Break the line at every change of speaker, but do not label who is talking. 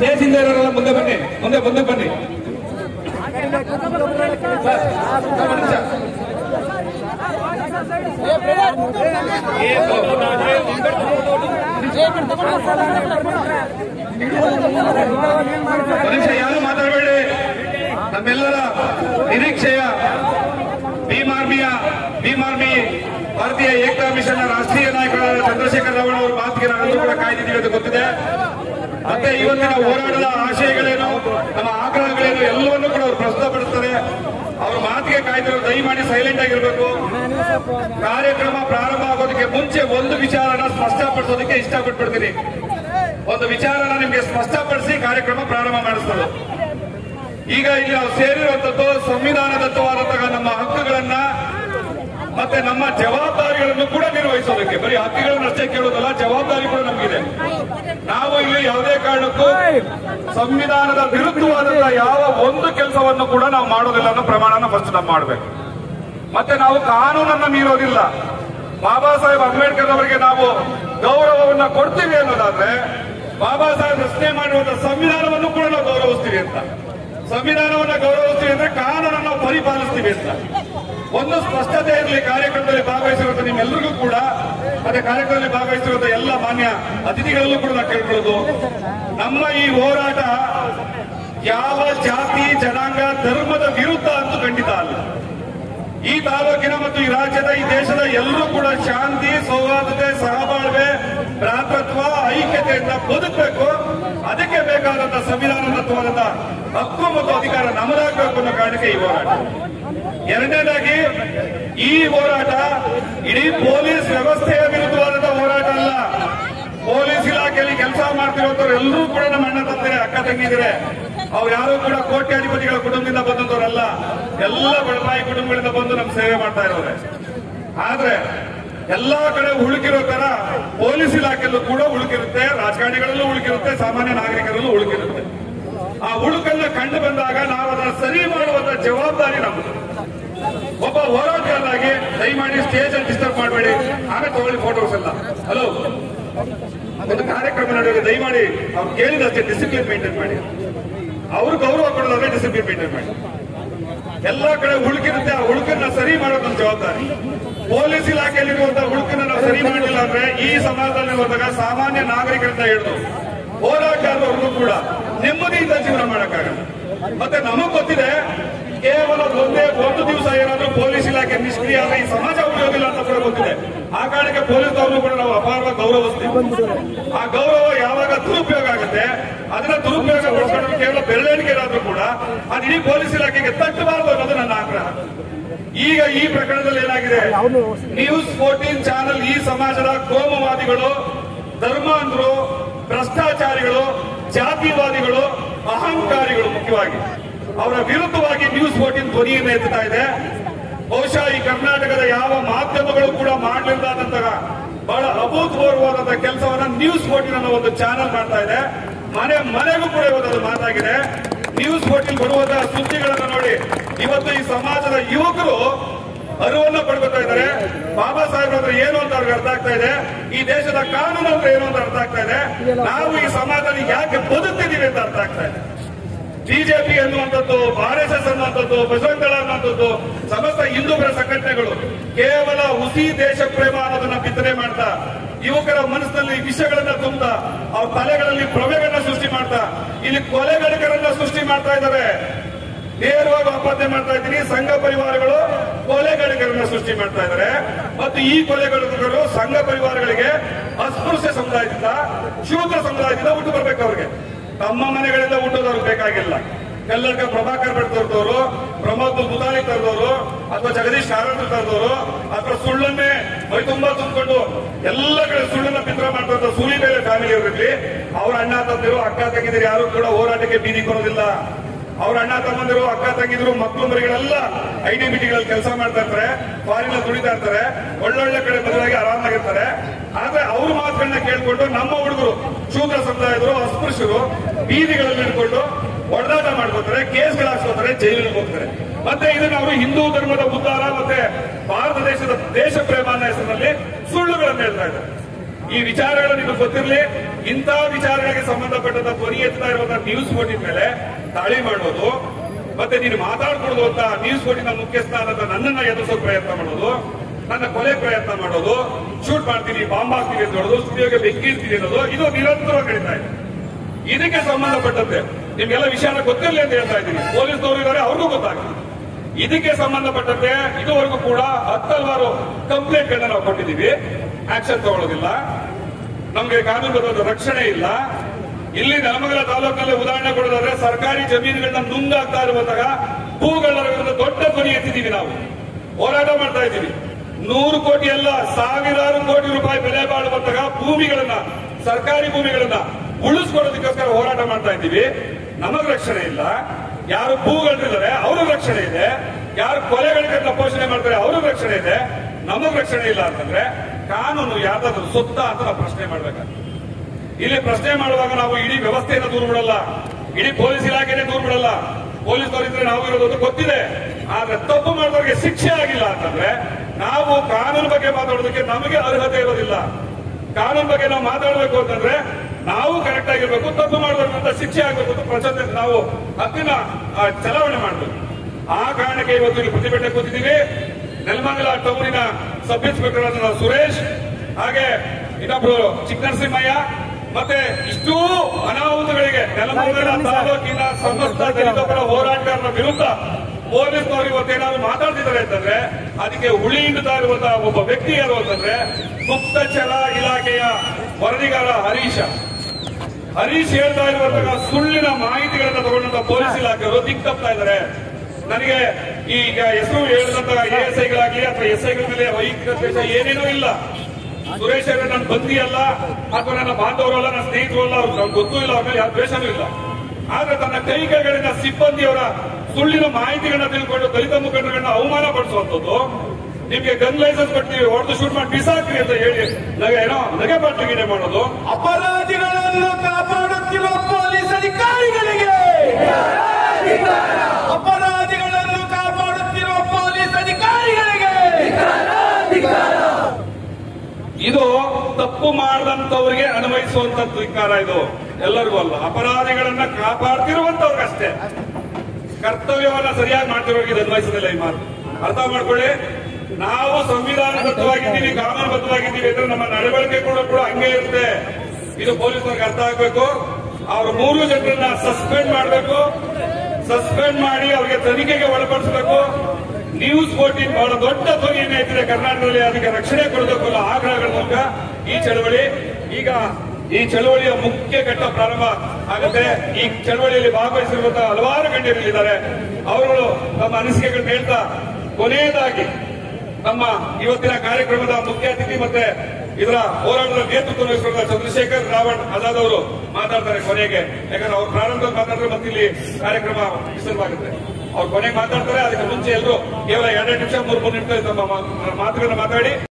Stage ಇಂದ ಇರೋರೆಲ್ಲ ಮುಂದೆ ಬನ್ನಿ ಮುಂದೆ ಮುಂದೆ ಬನ್ನಿ ಸರ್, ಸರ್, ಒಂದು ನಿಮಿಷ. ಒಂದು ನಿಮಿಷ ಯಾರು ಮಾತಾಡಬೇಡಿ ನಮ್ಮೆಲ್ಲರ ನಿರೀಕ್ಷೆಯ ಭೀಮಾರ್ಮಿಯ ಭೀಮಾರ್ಮಿ ಭಾರತೀಯ ಏಕತಾ ಮಿಷನ್ ರಾಷ್ಟ್ರೀಯ ನಾಯಕರಾದ ಚಂದ್ರಶೇಖರ್ ರಾವಣ ಅವರ ಮಾತಿಗೆ ನಾವೆಲ್ಲರೂ ಕೂಡ ಕಾಯ್ದಿದ್ದೀವಿ ಅಂತ ಗೊತ್ತಿದೆ ಮತ್ತೆ ಇವತ್ತಿನ ಹೋರಾಟದ ಆಶಯಗಳೇನು ನಮ್ಮ ಆಗ್ರಹಗಳೇನು ಎಲ್ಲವನ್ನೂ ಕೂಡ ಅವರು ಪ್ರಸ್ತುತಪಡಿಸ್ತಾರೆ ಅವ್ರ ಮಾತಿಗೆ ಕಾಯ್ದಿರೋ ದಯಮಾಡಿ ಸೈಲೆಂಟ್ ಆಗಿರ್ಬೇಕು ಕಾರ್ಯಕ್ರಮ ಪ್ರಾರಂಭ ಆಗೋದಕ್ಕೆ ಮುಂಚೆ ಒಂದು ವಿಚಾರನ ಸ್ಪಷ್ಟಪಡಿಸೋದಕ್ಕೆ ಇಷ್ಟಪಟ್ಬಿಡ್ತೀನಿ ಒಂದು ವಿಚಾರನ ನಿಮ್ಗೆ ಸ್ಪಷ್ಟಪಡಿಸಿ ಕಾರ್ಯಕ್ರಮ ಪ್ರಾರಂಭ ಮಾಡಿಸ್ತದೆ ಈಗ ಇಲ್ಲಿ ನಾವು ಸೇರಿರುವಂತದ್ದು ಸಂವಿಧಾನದತ್ತವಾದಂತಹ ನಮ್ಮ ಹಕ್ಕುಗಳನ್ನ ಮತ್ತೆ ನಮ್ಮ ಜವಾಬ್ದಾರಿಗಳನ್ನು ಕೂಡ ನಿರ್ವಹಿಸೋದಕ್ಕೆ ಬರೀ ಹಕ್ಕುಗಳನ್ನ ಅಷ್ಟೇ ಕೇಳೋದಲ್ಲ ಜವಾಬ್ದಾರಿ ಕೂಡ ನಮಗಿದೆ ನಾವು ಇಲ್ಲಿ ಯಾವುದೇ ಕಾರಣಕ್ಕೂ ಸಂವಿಧಾನದ ವಿರುದ್ಧವಾದಂತಹ ಯಾವ ಒಂದು ಕೆಲಸವನ್ನು ಕೂಡ ನಾವು ಮಾಡೋದಿಲ್ಲ ಅನ್ನೋ ಪ್ರಮಾಣನ ಫಸ್ಟ್ ನಾವು ಮಾಡಬೇಕು ಮತ್ತೆ ನಾವು ಕಾನೂನನ್ನ ಮೀರೋದಿಲ್ಲ ಬಾಬಾ ಸಾಹೇಬ್ ಅಂಬೇಡ್ಕರ್ ಅವರಿಗೆ ನಾವು ಗೌರವವನ್ನ ಕೊಡ್ತೀವಿ ಅನ್ನೋದಾದ್ರೆ ಬಾಬಾ ಸಾಹೇಬ್ ರಚನೆ ಮಾಡಿರುವಂತಹ ಸಂವಿಧಾನವನ್ನು ಕೂಡ ನಾವು ಗೌರವಿಸ್ತೀವಿ ಅಂತ ಸಂವಿಧಾನವನ್ನ ಗೌರವಿಸ್ತೀವಿ ಅಂದ್ರೆ ಕಾನೂನನ್ನು ನಾವು ಪರಿಪಾಲಿಸ್ತೀವಿ ಅಂತ ಒಂದು ಸ್ಪಷ್ಟತೆ ಇರಲಿ ಕಾರ್ಯಕ್ರಮದಲ್ಲಿ ಭಾಗವಹಿಸಿರುವಂತ ನಿಮ್ಮೆಲ್ಲರಿಗೂ ಕೂಡ ಮತ್ತೆ ಕಾರ್ಯಕ್ರಮದಲ್ಲಿ ಭಾಗವಹಿಸಿರುವಂತ ಎಲ್ಲ ಮಾನ್ಯ ಅತಿಥಿಗಳಲ್ಲೂ ಕೂಡ ನಾವು ಕೇಳ್ಕೊಳ್ಳೋದು ನಮ್ಮ ಈ ಹೋರಾಟ ಯಾವ ಜಾತಿ ಜನಾಂಗ ಧರ್ಮದ ವಿರುದ್ಧ ಅಂತೂ ಖಂಡಿತ ಅಲ್ಲ ಈ ತಾಲೂಕಿನ ಮತ್ತು ಈ ರಾಜ್ಯದ ಈ ದೇಶದ ಎಲ್ಲರೂ ಕೂಡ ಶಾಂತಿ ಸೌಹಾರ್ದತೆ ಸಹಬಾಳ್ವೆ ಭ್ರಾತೃತ್ವ ಐಕ್ಯತೆಯಿಂದ ಬದುಕಬೇಕು ಅದಕ್ಕೆ ಬೇಕಾದಂತಹ ಸಂವಿಧಾನದತ್ವವಾದಂತಹ ಹಕ್ಕು ಮತ್ತು ಅಧಿಕಾರ ನಮ್ಮದಾಗಬೇಕು ಅನ್ನೋ ಕಾರಣಕ್ಕೆ ಈ ಹೋರಾಟ ಎರಡನೇದಾಗಿ ಈ ಹೋರಾಟ ಇಡೀ ಪೊಲೀಸ್ ವ್ಯವಸ್ಥೆಯ ವಿರುದ್ಧವಾದಂತಹ ಹೋರಾಟ ಅಲ್ಲ ಪೊಲೀಸ್ ಇಲಾಖೆಯಲ್ಲಿ ಕೆಲಸ ಮಾಡ್ತಿರುವಂತವ್ರು ಎಲ್ಲರೂ ಕೂಡ ನಮ್ಮ ಅಣ್ಣ ತಂದಿರೆ ಅಕ್ಕ ತಂಗಿದ್ರೆ ಅವ್ರು ಯಾರು ಕೂಡ ಕೋಟ್ಯಾಧಿಪತಿಗಳ ಕುಟುಂಬದಿಂದ ಬಂದಂತವರಲ್ಲ ಎಲ್ಲ ಬಡಪಾಯಿ ಕುಟುಂಬಗಳಿಂದ ಬಂದು ನಮ್ಮ ಸೇವೆ ಮಾಡ್ತಾ ಇರೋರೆ ಆದ್ರೆ ಎಲ್ಲಾ ಕಡೆ ಉಳುಕಿರೋ ತರ ಪೊಲೀಸ್ ಇಲಾಖೆಯಲ್ಲೂ ಕೂಡ ಉಳುಕಿರುತ್ತೆ ರಾಜಕಾರಣಿಗಳಲ್ಲೂ ಉಳುಕಿರುತ್ತೆ ಸಾಮಾನ್ಯ ನಾಗರಿಕರಲ್ಲೂ ಉಳುಕಿರುತ್ತೆ ಆ ಉಳುಕನ್ನ ಕಂಡು ಬಂದಾಗ ನಾವು ಅದನ್ನ ಸರಿ ಮಾಡುವಂತ ಜವಾಬ್ದಾರಿ ನಮ್ಮದು ಒಬ್ಬ ಹೋರಾಟಗಾರನಾಗಿ ದಯಮಾಡಿ ಸ್ಟೇಜ್ ಅಲ್ಲಿ ಡಿಸ್ಟರ್ಬ್ ಮಾಡಬೇಡಿ ಆಮೇಲೆ ತಗೊಳ್ಳಿ ಫೋಟೋಸ್ ಎಲ್ಲ ಹಲೋ ಒಂದು ಕಾರ್ಯಕ್ರಮ ನಡೆಯುವಾಗ ದಯಮಾಡಿ ಅವ್ರು ಕೇಳಿದಷ್ಟೇ ಡಿಸಿಪ್ಲಿನ್ ಮೇಂಟೈನ್ ಮಾಡಿ ಅವ್ರು ಗೌರವ ಕೊಡೋದಾದ್ರೆ ಡಿಸಿಪ್ಲಿನ್ ಮೇಂಟೈನ್ ಮಾಡಿ ಎಲ್ಲಾ ಕಡೆ ಉಳುಕಿರುತ್ತೆ ಆ ಉಳುಕನ್ನ ಸರಿ ಮಾಡೋದು ನಮ್ಮ ಜವಾಬ್ದಾರಿ ಪೊಲೀಸ್ ಇಲಾಖೆಯಲ್ಲಿರುವಂತಹ ಉಳುಕನ್ನ ನಾವು ಸರಿ ಮಾಡಲಿಲ್ಲ ಅಂದ್ರೆ ಈ ಸಮಾಜದಲ್ಲಿರುವಂತಹ ಸಾಮಾನ್ಯ ನಾಗರಿಕರಿಂದ ಹಿಡಿದು ಹೋರಾಟಗಾರರವರೆಗೂ ಕೂಡ ನೆಮ್ಮದಿಯಿಂದ ಜೀವನ ಮಾಡಕ್ಕಾಗಲ್ಲ ಮತ್ತೆ ನಮಗ್ ಗೊತ್ತಿದೆ ಕೇವಲ ಒಂದೇ ಒಂದು ದಿವಸ ಏನಾದ್ರೂ ಪೊಲೀಸ್ ಇಲಾಖೆ ನಿಷ್ಕ್ರಿಯ ಆದ್ರೆ ಈ ಸಮಾಜ ಉಳಿಯೋದಿಲ್ಲ ಅಂತ ಕೂಡ ಗೊತ್ತಿದೆ ಆ ಕಾರಣಕ್ಕೆ ಪೊಲೀಸ್ ಅವ್ರನ್ನು ಕೂಡ ನಾವು ಅಪಾರವಾಗಿ ಗೌರವಿಸ್ತೀವಿ ಆ ಗೌರವ ಯಾವಾಗ ದುರುಪಯೋಗ ಆಗುತ್ತೆ ಅದನ್ನ ದುರುಪಯೋಗ ಪಡಿಸ್ಕೊಂಡು ಕೇವಲ ಬೆರಳೆಣಿಕೆ ಏನಾದ್ರೂ ಕೂಡ ಅದು ಇಡೀ ಪೊಲೀಸ್ ಇಲಾಖೆಗೆ ತಟ್ಟಬಾರದು ಅನ್ನೋದು ನನ್ನ ಆಗ್ರಹ ಈಗ ಈ ಪ್ರಕರಣದಲ್ಲಿ ಏನಾಗಿದೆ ನ್ಯೂಸ್ ಫೋರ್ಟೀನ್ ಚಾನೆಲ್ ಈ ಸಮಾಜದ ಕೋಮವಾದಿಗಳು ಧರ್ಮಾಂಧರು ಭ್ರಷ್ಟಾಚಾರಿಗಳು ಜಾತಿವಾದಿಗಳು ಅಹಂಕಾರಿಗಳು ಮುಖ್ಯವಾಗಿ ಅವರ ವಿರುದ್ಧವಾಗಿ ನ್ಯೂಸ್ ಫೋರ್ಟೀನ್ ಧ್ವನಿಯನ್ನು ಎತ್ತುತ್ತಾ ಇದೆ ಬಹುಶಃ ಈ ಕರ್ನಾಟಕದ ಯಾವ ಮಾಧ್ಯಮಗಳು ಕೂಡ ಮಾಡಲಿಲ್ಲದಂತಹ ಬಹಳ ಅಭೂತಪೂರ್ವವಾದಂತಹ ಕೆಲಸವನ್ನ ನ್ಯೂಸ್ ಫೋರ್ಟೀನ್ ಅನ್ನೋ ಒಂದು ಚಾನೆಲ್ ಮಾಡ್ತಾ ಇದೆ ಮನೆ ಮನೆಗೂ ಕೂಡ ಇವತ್ತು ಅದು ಮಾತಾಗಿದೆ ನ್ಯೂಸ್ ಫೋರ್ಟೀನ್ ಬರುವಂತಹ ಸುದ್ದಿಗಳನ್ನು ನೋಡಿ ಇವತ್ತು ಈ ಸಮಾಜದ ಯುವಕರು ಅರಿವನ್ನ ಪಡ್ಕೊತಾ ಇದ್ದಾರೆ ಬಾಬಾ ಸಾಹೇಬ್ ಅಂದ್ರೆ ಏನು ಅಂತ ಅವ್ರಿಗೆ ಅರ್ಥ ಆಗ್ತಾ ಇದೆ ಈ ದೇಶದ ಕಾನೂನು ಅಂದ್ರೆ ಏನು ಅಂತ ಅರ್ಥ ಆಗ್ತಾ ಇದೆ ನಾವು ಈ ಸಮಾಜದಲ್ಲಿ ಯಾಕೆ ಬದುಕ್ತಿದ್ದೀವಿ ಅಂತ ಅರ್ಥ ಆಗ್ತಾ ಇದೆ ಬಿಜೆಪಿ ಅನ್ನುವಂಥದ್ದು ಆರ್ ಎಸ್ ಎಸ್ ಅನ್ನುವಂಥದ್ದು ಬಸವನದಳ ಅನ್ನುವಂಥದ್ದು ಸಮಸ್ತ ಹಿಂದೂಪರ ಸಂಘಟನೆಗಳು ಕೇವಲ ಹುಸಿ ದೇಶ ಪ್ರೇಮ ಅನ್ನೋದನ್ನ ಬಿತ್ತನೆ ಮಾಡ್ತಾ ಯುವಕರ ಮನಸ್ಸಿನಲ್ಲಿ ವಿಷಯಗಳನ್ನ ತುಂಬುತ್ತಾ ಅವ್ರ ತಲೆಗಳಲ್ಲಿ ಭ್ರಮೆಗಳನ್ನ ಸೃಷ್ಟಿ ಮಾಡ್ತಾ ಇಲ್ಲಿ ಕೊಲೆಗಡಿಗರನ್ನ ಸೃಷ್ಟಿ ಮಾಡ್ತಾ ಇದ್ದಾರೆ ನೇರವಾಗಿ ಆಪಾದನೆ ಮಾಡ್ತಾ ಇದ್ದೀನಿ ಸಂಘ ಪರಿವಾರಗಳು ಕೊಲೆಗಡಿಗರನ್ನ ಸೃಷ್ಟಿ ಮಾಡ್ತಾ ಇದ್ದಾರೆ ಮತ್ತು ಈ ಕೊಲೆಗಡಿಗರು ಸಂಘ ಪರಿವಾರಗಳಿಗೆ ಅಸ್ಪೃಶ್ಯ ಸಮುದಾಯದಿಂದ ಶೂದ್ರ ಸಮುದಾಯದಿಂದ ಹುಟ್ಟು ಬರ್ಬೇಕು ಅವ್ರಿಗೆ ತಮ್ಮ ಮನೆಗಳಿಂದ ಹುಟ್ಟೋದು ಅವ್ರಿಗೆ ಬೇಕಾಗಿಲ್ಲ ಕಲ್ಲಡ್ಕ ಪ್ರಭಾಕರ್ ಭಟ್ ತರದವರು ಪ್ರಮೋದ್ ಮುತಾಲಿ ತರದವರು ಅಥವಾ ಜಗದೀಶ್ ನಾರಾಯಣ ತರದವರು ಅಥವಾ ಸುಳ್ಳನ್ನೇ ಮೈ ತುಂಬಾ ತುಂಬಿಕೊಂಡು ಎಲ್ಲ ಕಡೆ ಸುಳ್ಳನ್ನ ಬಿತ್ರ ಮಾಡ್ತಾ ಸೂಲಿ ಬೇರೆ ಫ್ಯಾಮಿಲಿ ಅವರಿರ್ಲಿ ಅವ್ರ ಅಣ್ಣ ತಂದಿರು ಅಕ್ಕ ತಂಗಿದಿರು ಯಾರು ಕೂಡ ಹೋರಾಟಕ್ಕೆ ಬೀದಿ ಕೊಡೋದಿಲ್ಲ ಅವ್ರ ಅಣ್ಣ ತಮ್ಮಂದಿರು ಅಕ್ಕ ತಂಗಿದ್ರು ಮಕ್ಕಳು ಮರಿಗಳೆಲ್ಲ ಐ ಡಿ ಬಿಟಿಗಳಲ್ಲಿ ಕೆಲಸ ಮಾಡ್ತಾ ಇರ್ತಾರೆ ಫಾರಿನ ದುಡಿತಾ ಇರ್ತಾರೆ ಒಳ್ಳೊಳ್ಳೆ ಕಡೆ ಬದಲಾಗಿ ಆರಾಮಾಗಿರ್ತಾರೆ ಆದ್ರೆ ಅವ್ರ ಮಾತುಗಳನ್ನ ಕೇಳ್ಕೊಂಡು ನಮ್ಮ ಹುಡುಗರು ಶೂದ್ರ ಸಮುದಾಯದವರು ಅಸ್ಪೃಶ್ಯರು ಬೀದಿಗಳಲ್ಲಿ ಹಿಡ್ಕೊಂಡು ಹೊಡೆದಾಟ ಮಾಡ್ಕೋತಾರೆ ಕೇಸ್ಗಳು ಹಾಕ್ಸ್ಕೋತಾರೆ ಜೈಲಿಗೆ ಹೋಗ್ತಾರೆ ಮತ್ತೆ ಇದನ್ನ ಅವರು ಹಿಂದೂ ಧರ್ಮದ ಉದ್ಧಾರ ಮತ್ತೆ ಭಾರತ ದೇಶದ ದೇಶ ಪ್ರೇಮ ಅನ್ನೋ ಹೆಸರಿನಲ್ಲಿ ಸುಳ್ಳುಗಳನ್ನು ಹೇಳ್ತಾ ಇದ್ದಾರೆ ಈ ವಿಚಾರಗಳು ನಿಮಗೆ ಗೊತ್ತಿರಲಿ ಇಂಥ ವಿಚಾರಗಳಿಗೆ ಸಂಬಂಧಪಟ್ಟಂತ ಧ್ವನಿ ಎತ್ತಾ ಇರುವಂತಹ ನ್ಯೂಸ್ ಬೋರ್ಡಿನ ಮೇಲೆ ದಾಳಿ ಮಾಡೋದು ಮತ್ತೆ ನೀನು ಮಾತಾಡ್ಕೊಡೋದು ಅಂತ ನ್ಯೂಸ್ ಬೋರ್ಡಿನ ಮುಖ್ಯಸ್ಥ ಆದಂತ ನನ್ನನ್ನ ಎದುರಿಸೋ ಪ್ರಯತ್ನ ಮಾಡೋದು ನನ್ನ ಕೊಲೆ ಪ್ರಯತ್ನ ಮಾಡೋದು ಶೂಟ್ ಮಾಡ್ತೀನಿ ಬಾಂಬ್ ಹಾಕ್ತೀವಿ ಅಂತ ಹೇಳೋದು ಸ್ಟುಡಿಯೋಗೆ ಬೆಂಕಿ ಇಡ್ತೀವಿ ಅನ್ನೋದು ಇದು ನಿರಂತರವಾಗಿ ನಡೀತಾ ಇದೆ ಇದಕ್ಕೆ ಸಂಬಂಧಪಟ್ಟಂತೆ ನಿಮ್ಗೆಲ್ಲ ವಿಷಯನ ಗೊತ್ತಿರಲಿ ಅಂತ ಹೇಳ್ತಾ ಇದ್ದೀನಿ ಪೊಲೀಸ್ನವರು ಇದ್ದಾರೆ ಅವ್ರಿಗೂ ಗೊತ್ತಾಗಲಿ ಇದಕ್ಕೆ ಸಂಬಂಧಪಟ್ಟಂತೆ ಇದುವರೆಗೂ ಕೂಡ ಹತ್ತಲ್ವಾರು ಕಂಪ್ಲೇಂಟ್ ಗಳನ್ನ ನಾವು ಕೊಟ್ಟಿದ್ದೀವಿ ಆಕ್ಷನ್ ತಗೊಳ್ಳೋದಿಲ್ಲ ನಮ್ಗೆ ಕಾನೂನುಬದ್ಧ ರಕ್ಷಣೆ ಇಲ್ಲ ಇಲ್ಲಿ ನೆಲಮಂಗಲ ತಾಲೂಕಿನಲ್ಲಿ ಉದಾಹರಣೆ ಕೊಡೋದಾದ್ರೆ ಸರ್ಕಾರಿ ಜಮೀನುಗಳನ್ನ ನುಂಗಾಗ್ತಾ ಇರುವಂತಹ ಭೂಗಳ ವಿರುದ್ಧ ದೊಡ್ಡ ಧ್ವನಿ ಎತ್ತಿದ್ದೀವಿ ನಾವು ಹೋರಾಟ ಮಾಡ್ತಾ ಇದ್ದೀವಿ ನೂರು ಕೋಟಿ ಅಲ್ಲ ಸಾವಿರಾರು ಕೋಟಿ ರೂಪಾಯಿ ಬೆಲೆ ಬಾಳುವಂತಹ ಭೂಮಿಗಳನ್ನ ಸರ್ಕಾರಿ ಭೂಮಿಗಳನ್ನ ಉಳಿಸ್ಕೊಳ್ಳೋದಕ್ಕೋಸ್ಕರ ಹೋರಾಟ ಮಾಡ್ತಾ ಇದ್ದೀವಿ ನಮಗ್ ರಕ್ಷಣೆ ಇಲ್ಲ ಯಾರು ಭೂಗಳಿದ್ದಾರೆ ಅವ್ರಿಗೆ ರಕ್ಷಣೆ ಇದೆ ಯಾರು ಕೊಲೆಗಳಿಗೆ ಪೋಷಣೆ ಮಾಡ್ತಾರೆ ಅವ್ರಿಗೆ ರಕ್ಷಣೆ ಇದೆ ನಮಗ್ ರಕ್ಷಣೆ ಇಲ್ಲ ಅಂತಂದ್ರೆ ಕಾನೂನು ಯಾವ್ದಾದ್ರು ಸೊತ್ತ ಅಂತ ನಾವು ಪ್ರಶ್ನೆ ಮಾಡ್ಬೇಕಾಗ್ತದೆ ಇಲ್ಲಿ ಪ್ರಶ್ನೆ ಮಾಡುವಾಗ ನಾವು ಇಡೀ ವ್ಯವಸ್ಥೆಯನ್ನು ದೂರ ಬಿಡಲ್ಲ ಇಡೀ ಪೊಲೀಸ್ ಇಲಾಖೆನೇ ದೂರ ಬಿಡಲ್ಲ ಪೊಲೀಸ್ನವರು ಇದ್ರೆ ನಾವು ಇರೋದು ಅಂತ ಗೊತ್ತಿದೆ ಆದ್ರೆ ತಪ್ಪು ಮಾಡಿದವರಿಗೆ ಶಿಕ್ಷೆ ಆಗಿಲ್ಲ ಅಂತಂದ್ರೆ ನಾವು ಕಾನೂನು ಬಗ್ಗೆ ಮಾತಾಡೋದಕ್ಕೆ ನಮಗೆ ಅರ್ಹತೆ ಇರೋದಿಲ್ಲ ಕಾನೂನು ಬಗ್ಗೆ ನಾವು ಮಾತಾಡಬೇಕು ಅಂತಂದ್ರೆ ನಾವು ಕರೆಕ್ಟ್ ಆಗಿರ್ಬೇಕು ತಪ್ಪು ಮಾಡಬೇಕು ಶಿಕ್ಷೆ ಆಗಬೇಕು ಅಂತ ಪ್ರಚೋದನೆ ನಾವು ಹಕ್ಕಿನ ಆ, ಚಲಾವಣೆ ಮಾಡಬೇಕು ಆ ಕಾರಣಕ್ಕೆ ಇವತ್ತು ಇಲ್ಲಿ ಪ್ರತಿಭಟನೆ ಕೂತಿದ್ದೀವಿ ನೆಲಮಂಗಲ ಟೌನಿನ ಸಬ್ ಇನ್ಸ್ಪೆಕ್ಟರ್ ಆದ ಸುರೇಶ್ ಹಾಗೆ ಇನ್ನೊಬ್ರು ಚಿಕ್ಕನರಸಿಂಹಯ್ಯ ಮತ್ತೆ ಇಷ್ಟೂ ಅನಾಹುತಗಳಿಗೆ ನೆಲಮಂಗಲ ತಾಲೂಕಿನ ಸಮಸ್ತ ದಲಿತ ಪರ ಹೋರಾಟಗಾರರ ವಿರುದ್ಧ ಪೊಲೀಸ್ನವರು ಇವತ್ತೇನಾದ್ರು ಮಾತಾಡ್ತಿದ್ದಾರೆ ಅಂತಂದ್ರೆ ಅದಕ್ಕೆ ಉಳಿ ಹಿಂಡುತ್ತಾ ಇರುವಂತಹ ಒಬ್ಬ ವ್ಯಕ್ತಿ ಯಾರು ಅಂತಂದ್ರೆ ಗುಪ್ತಚರ ಇಲಾಖೆಯ ವರದಿಗಾರ ಹರೀಶ ಹರೀಶ್ ಹೇಳ್ತಾ ಇರುವಂತಹ ಸುಳ್ಳಿನ ಮಾಹಿತಿಗಳನ್ನ ತಗೊಂಡಂತ ಪೊಲೀಸ್ ಇಲಾಖೆಯವರು ದಿಕ್ ತಪ್ತಾ ಇದ್ದಾರೆ ನನಗೆ ಈಗ ಹೆಸರು ಹೇಳಿದಂತಹ ಎ ಎಸ್ ಐಗಳಾಗ್ಲಿ ಅಥವಾ ಎಸ್ ಐಗಳ ಮೇಲೆ ವೈಯಕ್ತಿಕ ದ್ವೇಷ ಏನೇನೂ ಇಲ್ಲ ಸುರೇಶ್ ಅವರೇ ನನ್ನ ಬಂದಿ ಅಲ್ಲ ಅಥವಾ ನನ್ನ ಬಾಂಧವರು ಅಲ್ಲ ನನ್ನ ಸ್ನೇಹಿತರು ಅಲ್ಲ ಅವ್ರು ನನ್ಗೆ ಗೊತ್ತೂ ಇಲ್ಲ ಅವ್ರ ಮೇಲೆ ಯಾವ ದ್ವೇಷನೂ ಇಲ್ಲ ಆದ್ರೆ ತನ್ನ ಕೈಗಳಿಂದ ಸಿಬ್ಬಂದಿಯವರ ಸುಳ್ಳಿನ ಮಾಹಿತಿಗಳನ್ನ ತಿಳ್ಕೊಂಡು ದಲಿತ ಮುಖಂಡರನ್ನ ಅವಮಾನ ಪಡಿಸುವಂತದ್ದು ನಿಮ್ಗೆ ಗನ್ ಲೈಸೆನ್ಸ್ ಕೊಡ್ತೀವಿ ಹೊಡೆದು ಶೂಟ್ ಮಾಡಿ ಬಿಸಾಕ್ರಿ ಅಂತ ಹೇಳಿ ನಗೆ ಏನೋ ನಗೆ ಬಾಟ್ಲಿಗೆ ಮಾಡೋದು
ಅಪರಾಧಿಗಳನ್ನು ಕಾಪಾಡುತ್ತಿರುವ ಪೊಲೀಸ್ ಅಧಿಕಾರಿಗಳಿಗೆ ಅಪರಾಧಿಗಳನ್ನು ಕಾಪಾಡುತ್ತಿರುವ ಪೊಲೀಸ್ ಅಧಿಕಾರಿಗಳಿಗೆ
ಇದು ತಪ್ಪು ಮಾಡದಂತವರಿಗೆ ಅನ್ವಯಿಸುವಂತ ಧಿಕ್ಕಾರ ಇದು ಎಲ್ಲರಿಗೂ ಅಲ್ಲ ಅಪರಾಧಿಗಳನ್ನ ಕಾಪಾಡ್ತಿರುವಂತವ್ರಿಗಷ್ಟೇ ಕರ್ತವ್ಯವನ್ನ ಸರಿಯಾಗಿ ಮಾಡ್ತಿರೋರಿಗೆ ಇದು ಅನ್ವಯಿಸೋದಿಲ್ಲ ಈ ಮಾತು ಅರ್ಥ ಮಾಡ್ಕೊಳ್ಳಿ ನಾವು ಸಂವಿಧಾನಬದ್ಧವಾಗಿದ್ದೀವಿ ಕಾನೂನುಬದ್ಧವಾಗಿದ್ದೀವಿ ಅಂದ್ರೆ ನಮ್ಮ ನಡವಳಿಕೆ ಕೂಡ ಕೂಡ ಹಂಗೆ ಇರುತ್ತೆ ಇದು ಪೊಲೀಸರಿಗೆ ಅರ್ಥ ಆಗ್ಬೇಕು ಅವ್ರ ಮೂರು ಜನರನ್ನ ಸಸ್ಪೆಂಡ್ ಮಾಡಬೇಕು ಸಸ್ಪೆಂಡ್ ಮಾಡಿ ಅವರಿಗೆ ತನಿಖೆಗೆ ಒಳಪಡಿಸಬೇಕು ನ್ಯೂಸ್ ಫೋರ್ಟೀನ್ ಬಹಳ ದೊಡ್ಡ ಧ್ವನಿಯನ್ನು ಎತ್ತಿದೆ ಕರ್ನಾಟಕದಲ್ಲಿ ಅದಕ್ಕೆ ರಕ್ಷಣೆ ಕೊಡಬೇಕು ಅನ್ನೋ ಆಗ್ರಹಗಳ ಮೂಲಕ ಈ ಚಳವಳಿ ಈಗ ಈ ಚಳವಳಿಯ ಮುಖ್ಯ ಘಟ್ಟ ಪ್ರಾರಂಭ ಆಗುತ್ತೆ ಈ ಚಳವಳಿಯಲ್ಲಿ ಭಾಗವಹಿಸಿರುವಂತಹ ಹಲವಾರು ಗಣ್ಯರಿದ್ದಾರೆ ಅವರುಗಳು ತಮ್ಮ ಅನಿಸಿಕೆಗಳನ್ನ ಹೇಳ್ತಾ ಕೊನೆಯದಾಗಿ ನಮ್ಮ ಇವತ್ತಿನ ಕಾರ್ಯಕ್ರಮದ ಮುಖ್ಯ ಅತಿಥಿ ಮತ್ತೆ ಇದರ ಹೋರಾಟದ ನೇತೃತ್ವ ವಹಿಸಿರುವ ಚಂದ್ರಶೇಖರ್ ರಾವಣ್ ಆಜಾದ್ ಅವರು ಮಾತಾಡ್ತಾರೆ ಕೊನೆಗೆ ಯಾಕಂದ್ರೆ ಅವ್ರು ಪ್ರಾರಂಭದಲ್ಲಿ ಮಾತಾಡಿದ್ರೆ ಮತ್ತೆ ಇಲ್ಲಿ ಕಾರ್ಯಕ್ರಮ ವಿಸ್ತೃತವಾಗುತ್ತೆ ಅವ್ರು ಕೊನೆಗೆ ಮಾತಾಡ್ತಾರೆ ಅದಕ್ಕೆ ಮುಂಚೆ ಎಲ್ಲರೂ ಕೇವಲ ಎರಡೆರಡು ನಿಮಿಷ ಮೂರು ಮೂರು ನಿಮಿಷ ತಮ್ಮ ಮಾ- ಮಾತುಗಳನ್ನ ಮಾತಾಡಿ